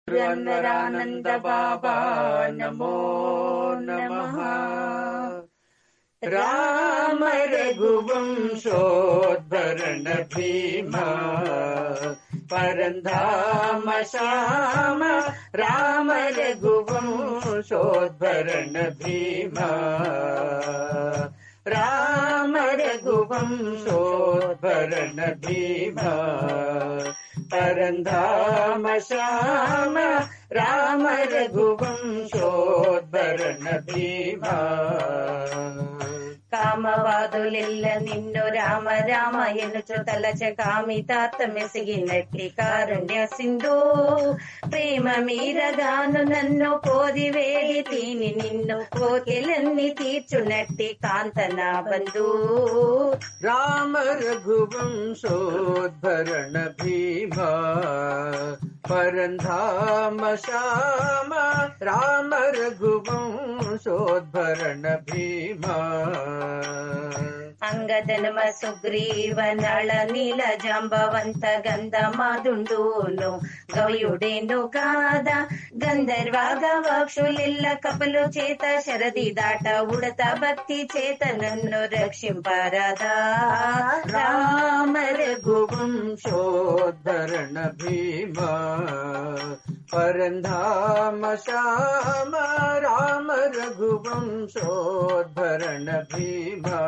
అన్వరానంద బాబా నమో నమః రామ రఘువంశోద్ధరణ భీమా పరంధామ శ్యామ రామ రఘువంశోద్ధరణ భీమా రామ రఘువంశోద్ధరణ భీమా పరంధామ శ్యామ రామ రఘువంశోద్ధరణ భీమా కామవాదులెల్ల నిన్ను రామ రామ ఎనుచు తలచ కామితాత్త మెసిగినట్టి కారుణ్య సింధు ప్రేమ మీరగాను నన్ను కోరి వేడి తీని నిన్ను కోకెలన్నీ తీర్చునట్టి కాంతనా బంధు రామ రఘువంశోద్ధరణ భీమా పరంధామ శ్యామ రామ రఘువంశోద్ధరణ భీమా అంగదనమ సుగ్రీవ నళ నీల జాంబవంత గంధ మాదుండును గౌయుడేను కాద గంధర్వాగ వక్షులిల్ల కపలు చేత శరది దాట ఉడత భక్తి చేత నన్ను రక్షింపరదా రామ రఘువంశోద్ధరణ భీమా పరంధామ శ్యామ రామ రఘువంశోద్ధరణ భీమా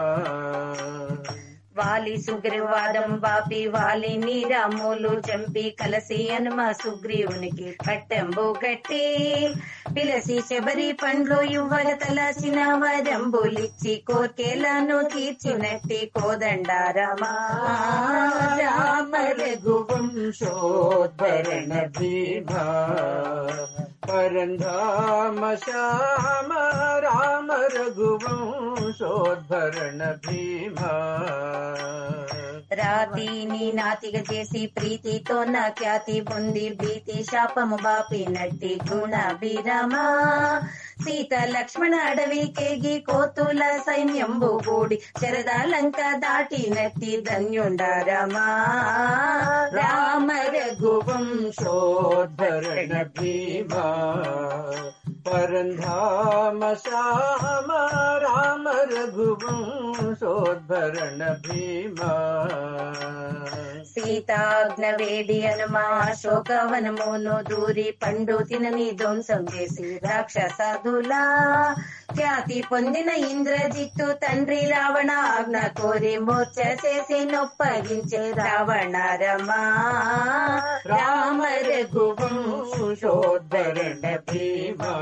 వాలి సుగ్రీవాదం బాపి వాలి నీరాములు చంపి కలసి హనుమ సుగ్రీవునికి పట్టంబు గట్టి పిలసి శబరి పండ్లు యువర తలసిన వరంబులిచ్చి కోర్కెలను తీర్చినట్టి కోదండారమా రామ రఘువంశోద్ధరణ భీమా పరంధామ శ్యామ రామ రఘువంశోద్ధరణ భీమా రాతిని నాతిగ చేసి ప్రీతితో నా ఖ్యాతి పొంది భీతి శాపము బాపి నట్టి గుణ బిరమా సీత లక్ష్మణ అడవి కేగి కోతుల సైన్యంబు కూడి శరదాలంక దాటి నట్టి ధన్యుండారమా రామ రఘువంశోద్ధరణ భీమా పరంధామ శ్యామ రామ రఘువంశోద్ధరణ భీమా సీతాగ్న వేడి అనుమా శోకవనమును దూరి పండు తినని ధ్వంసం చేసి రాక్షసాధులా ఖ్యాతి పొందిన ఇంద్రజిత్తు తండ్రి రావణ ఆజ్ఞ కోరి మూర్ఛ చేసి నొప్పగించే రావణ రమా రామ రఘువంశోద్ధరణ భీమా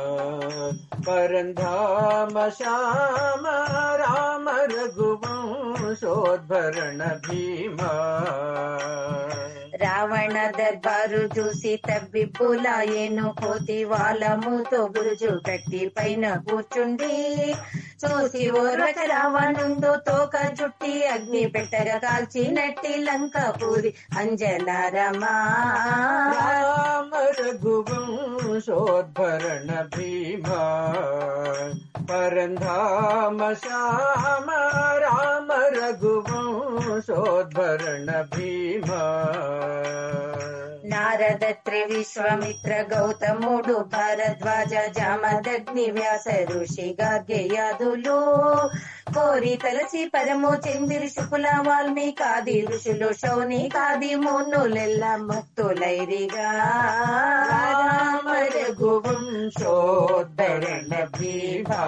పరంధామ శ్యామ రామ రఘువంశోద్ధరణ భీమా రావణ దర్బారు చూసి తబ్బిబ్బులాయేను కోతి వాళ్ళముతో గురుజు కట్టి పైన కూర్చుండి చూసి ఓర్వక రావణుందు తోక జుట్టి అగ్ని పెట్టగా కాల్చినట్టి లంక పూరి అంజనారమా రామ రఘువంశోద్ధరణ భీమా పరంధామ శ్యామ రామ రఘువంశోద్ధరణ భీమా నారద త్రివిశ్వమిత్ర గౌతముడు భరద్వాజ జామదగ్ని వ్యాస ఋషి గార్గేయాదులు కోరి తలసి పరము చెందిరి శుకుల వాల్మీకాది ఋషులు శౌని కాది మున్నులెల్ల ముక్తులైరిగా రామ రఘువంశోద్ధరణ భీమా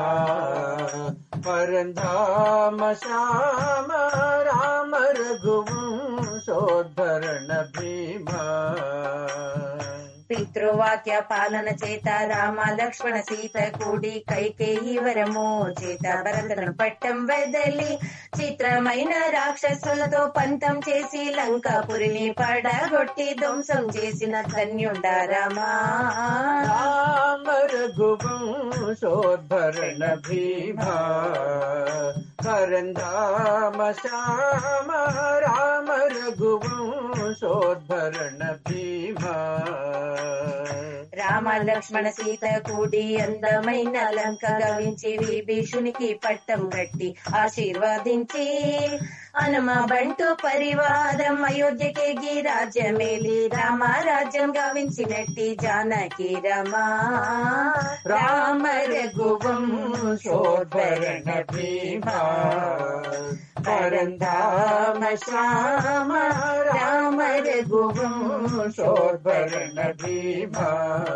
పరంధామ శ్యామ రామ రఘువంశోద్ధరణ భీమా పితృవాక్య పాలన చేత రామ లక్ష్మణ సీత కూడి కైకేయి వరము చేత భరతను పట్టం వెదలి చిత్రమైన రాక్షసులతో పంతం చేసి లంకాపురిని పడగొట్టి ధ్వంసం చేసిన ధన్యుండారమా రామ రఘువంశోద్ధరణ భీమా పరంధామ శ్యామ రామ రఘువంశోద్ధరణ భీమా రామ లక్ష్మణ సీత కూడి అందమైన లంక గవించి విభీషునికి పట్టం కట్టి ఆశీర్వదించి హనుమ బంటు పరివారం అయోధ్యకేగి రాజ్యమేలి రామ రాజ్యం గావించినట్టి జానకి రమా రామ రఘువం శోధరణ భీమా పరంధామ శ్యామ రామ రఘువం శోధరణ భీమా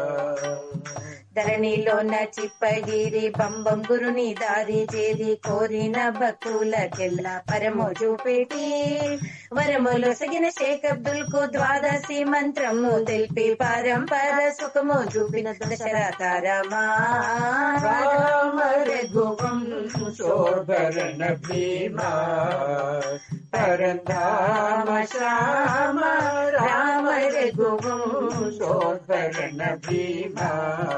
ధరణిలోన చిప్పగిరి పంబం గురుని దారి చేరి కోరిన భక్తులకెల్ల పరము చూపెట్టి వరములు సగిన షేక్ అబ్దుల్ కు ద్వాదశి మంత్రము తెలిపి పరంపర సుఖము చూపిన దశరథ రమా రామ రఘువం శోధరణ భీమా పరంధామ శ్యామ రామ రఘువం శోధరణ భీమా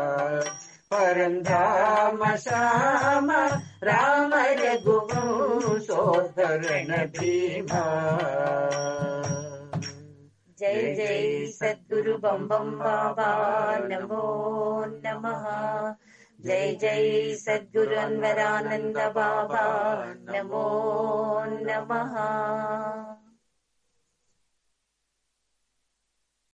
పరంధామ శ్యామ రామ రఘువం శోధరణ భీమా జై జై సద్గురు బం బం బాబా నమో నమ జై జై సద్గురు అన్వరానంద బాబా నమో నమ